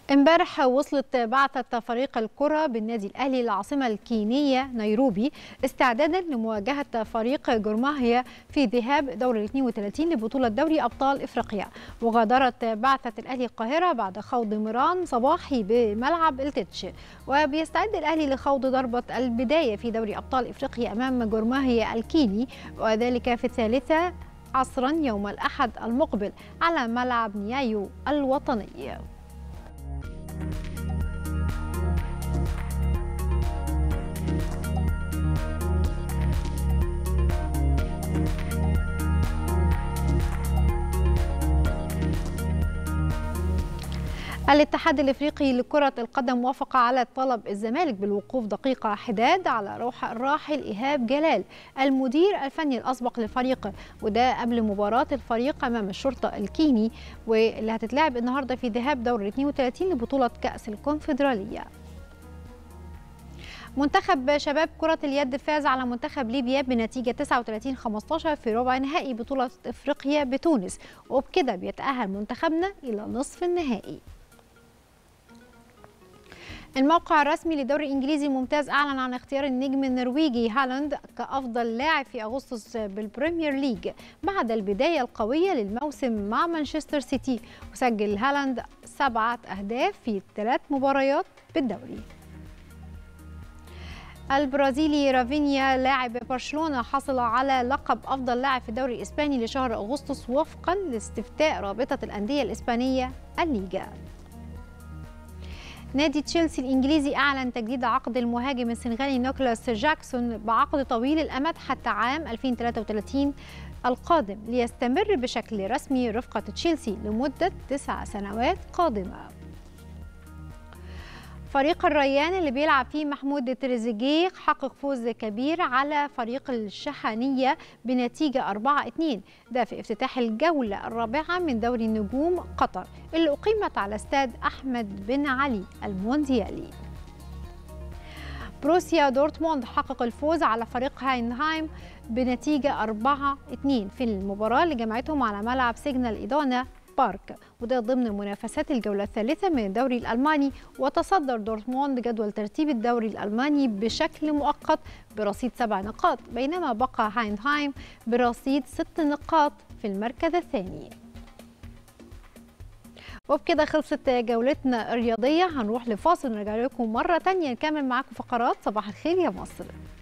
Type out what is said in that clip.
امبارح وصلت بعثة فريق الكرة بالنادي الأهلي للعاصمة الكينية نيروبي استعدادا لمواجهة فريق جورماهيا في ذهاب دور ال 32 لبطولة دوري أبطال إفريقيا وغادرت بعثة الأهلي القاهرة بعد خوض مران صباحي بملعب التتش وبيستعد الأهلي لخوض ضربة البداية في دوري أبطال إفريقيا أمام جورماهيا الكيني وذلك في الثالثة عصرا يوم الأحد المقبل على ملعب نيايو الوطني الاتحاد الافريقي لكرة القدم وافق على طلب الزمالك بالوقوف دقيقة حداد على روح الراحل ايهاب جلال المدير الفني الاسبق للفريق وده قبل مباراة الفريق امام الشرطة الكيني واللي هتتلعب النهارده في ذهاب دور 32 لبطولة كأس الكونفدرالية. منتخب شباب كرة اليد فاز على منتخب ليبيا بنتيجة 39 15 في ربع نهائي بطولة افريقيا بتونس وبكده بيتأهل منتخبنا إلى نصف النهائي. الموقع الرسمي للدوري الانجليزي الممتاز اعلن عن اختيار النجم النرويجي هالاند كافضل لاعب في اغسطس بالبريمير ليج بعد البدايه القويه للموسم مع مانشستر سيتي وسجل هالاند سبعه اهداف في ثلاث مباريات بالدوري البرازيلي رافينيا لاعب برشلونه حصل على لقب افضل لاعب في الدوري الاسباني لشهر اغسطس وفقا لاستفتاء رابطه الانديه الاسبانيه الليجا نادي تشيلسي الانجليزي اعلن تجديد عقد المهاجم السنغالي نيكولاس جاكسون بعقد طويل الامد حتى عام 2033 القادم ليستمر بشكل رسمي رفقه تشيلسي لمده تسع سنوات قادمه فريق الريان اللي بيلعب فيه محمود تريزيجيه حقق فوز كبير على فريق الشحانية بنتيجة 4-2 ده في افتتاح الجولة الرابعة من دوري النجوم قطر اللي أقيمت على استاد أحمد بن علي المونديالي بروسيا دورتموند حقق الفوز على فريق هاينهايم بنتيجة 4-2 في المباراة اللي جمعتهم على ملعب سيجنال إيدونا بارك وده ضمن منافسات الجولة الثالثة من الدوري الألماني وتصدر دورتموند جدول ترتيب الدوري الألماني بشكل مؤقت برصيد سبع نقاط بينما بقى هاينهايم برصيد ست نقاط في المركز الثاني وبكده خلصت جولتنا الرياضية هنروح لفاصل ونرجع لكم مرة تانية نكمل معاكم فقرات صباح الخير يا مصر